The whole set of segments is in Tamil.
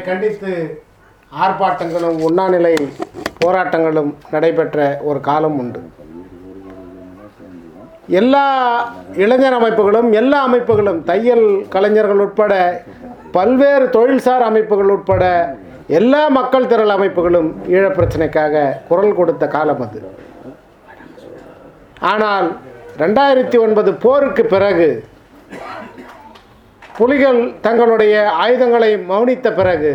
கண்டித்து ஆர்ப்பாட்டங்களும் உண்ணாநிலை போராட்டங்களும் நடைபெற்ற ஒரு காலம் உண்டு எல்லா இளைஞர் அமைப்புகளும் எல்லா அமைப்புகளும் தையல் கலைஞர்கள் உட்பட பல்வேறு தொழில்சார் அமைப்புகள் உட்பட எல்லா மக்கள் திரள் அமைப்புகளும் ஈழப் பிரச்சனைக்காக குரல் கொடுத்த காலம் அது ஆனால் ரெண்டாயிரத்தி ஒன்பது போருக்கு பிறகு புலிகள் தங்களுடைய ஆயுதங்களை மௌனித்த பிறகு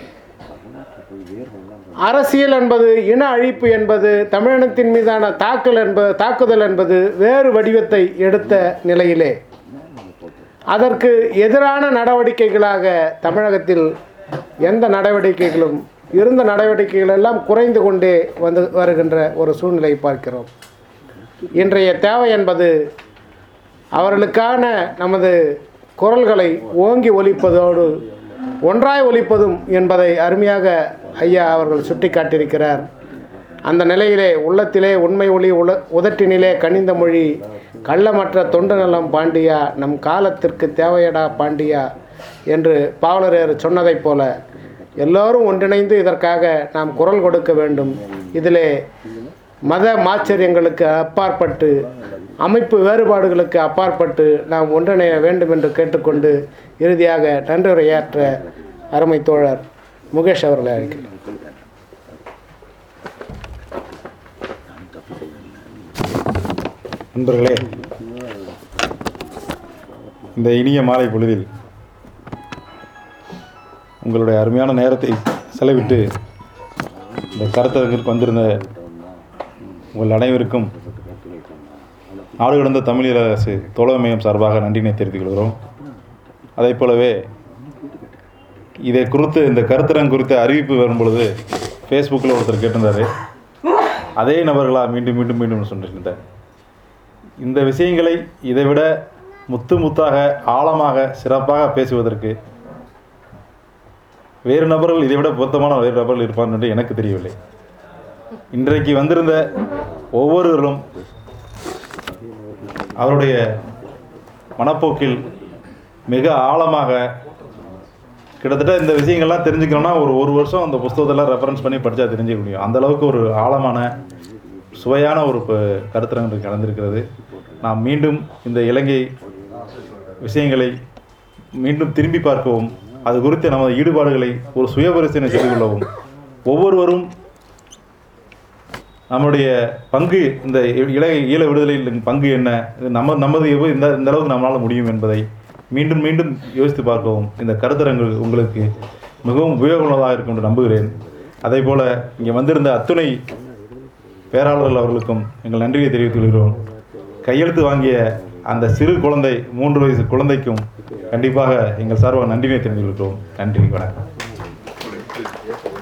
அரசியல் என்பது இன அழிப்பு என்பது தமிழினத்தின் மீதான தாக்கல் என்பது தாக்குதல் என்பது வேறு வடிவத்தை எடுத்த நிலையிலே அதற்கு எதிரான நடவடிக்கைகளாக தமிழகத்தில் எந்த நடவடிக்கைகளும் இருந்த நடவடிக்கைகள் எல்லாம் குறைந்து கொண்டே வந்து வருகின்ற ஒரு சூழ்நிலை பார்க்கிறோம் இன்றைய தேவை என்பது அவர்களுக்கான நமது குரல்களை ஓங்கி ஒலிப்பதோடு ஒன்றாய் ஒலிப்பதும் என்பதை அருமையாக ஐயா அவர்கள் சுட்டி காட்டியிருக்கிறார் அந்த நிலையிலே உள்ளத்திலே உண்மை ஒளி உல உதட்டினிலே கனிந்த மொழி கள்ளமற்ற தொண்டு நலம் பாண்டியா நம் காலத்திற்கு தேவையடா பாண்டியா என்று பாவலரேறு சொன்னதைப் போல எல்லோரும் ஒன்றிணைந்து இதற்காக நாம் குரல் கொடுக்க வேண்டும் இதிலே மத மாச்சரியங்களுக்கு அப்பாற்பட்டு அமைப்பு வேறுபாடுகளுக்கு அப்பாற்பட்டு நாம் ஒன்றிணைய வேண்டும் என்று கேட்டுக்கொண்டு இறுதியாக நன்றியுரையாற்ற அருமை தோழர் முகேஷ் அவர்களை அழைக்கிறேன் நண்பர்களே இந்த இனிய மாலை பொழுதில் உங்களுடைய அருமையான நேரத்தை செலவிட்டு இந்த கருத்தரங்கிற்கு வந்திருந்த உங்கள் அனைவருக்கும் நாடு கடந்த தமிழீழ அரசு தோழமையம் சார்பாக நன்றினை தெரிவித்துக் கொள்கிறோம் அதே போலவே இதை குறித்து இந்த கருத்தரங்கு குறித்த அறிவிப்பு வரும் பொழுது ஃபேஸ்புக்கில் ஒருத்தர் கேட்டிருந்தாரு அதே நபர்களாக மீண்டும் மீண்டும் மீண்டும் சொல்லியிருந்தார் இந்த விஷயங்களை இதைவிட முத்து முத்தாக ஆழமாக சிறப்பாக பேசுவதற்கு வேறு நபர்கள் இதைவிட பொருத்தமான வேறு நபர்கள் இருப்பார் என்று எனக்கு தெரியவில்லை இன்றைக்கு வந்திருந்த ஒவ்வொருவரும் அவருடைய மனப்போக்கில் மிக ஆழமாக கிட்டத்தட்ட இந்த விஷயங்கள்லாம் தெரிஞ்சுக்கணும்னா ஒரு ஒரு வருஷம் அந்த புஸ்தகத்தெல்லாம் ரெஃபரன்ஸ் பண்ணி படித்தா தெரிஞ்சுக்க முடியும் அந்த அளவுக்கு ஒரு ஆழமான சுவையான ஒரு ப- கருத்தரங்கு கலந்திருக்கிறது நாம் மீண்டும் இந்த இலங்கை விஷயங்களை மீண்டும் திரும்பி பார்க்கவும் அது குறித்த நமது ஈடுபாடுகளை ஒரு சுயபரிசீலனை செய்து கொள்ளவும் ஒவ்வொருவரும் நம்முடைய பங்கு இந்த இல ஈழ விடுதலையில் பங்கு என்ன இது நம்ம நமது எவ்வ- இந்த இந்த அளவுக்கு நம்மளால் முடியும் என்பதை மீண்டும் மீண்டும் யோசித்து பார்க்கவும் இந்த கருத்தரங்கு உங்களுக்கு மிகவும் உபயோகமுள்ளதாக இருக்கும் என்று நம்புகிறேன் அதே போல் இங்கே வந்திருந்த அத்துணை பேராளர்கள் அவர்களுக்கும் எங்கள் நன்றியை தெரிவித்துக் கொள்கிறோம் கையெழுத்து வாங்கிய அந்த சிறு குழந்தை மூன்று வயசு குழந்தைக்கும் கண்டிப்பாக எங்கள் சார்பாக நன்றினை தெரிவித்துக் கொள்கிறோம் நன்றி வணக்கம்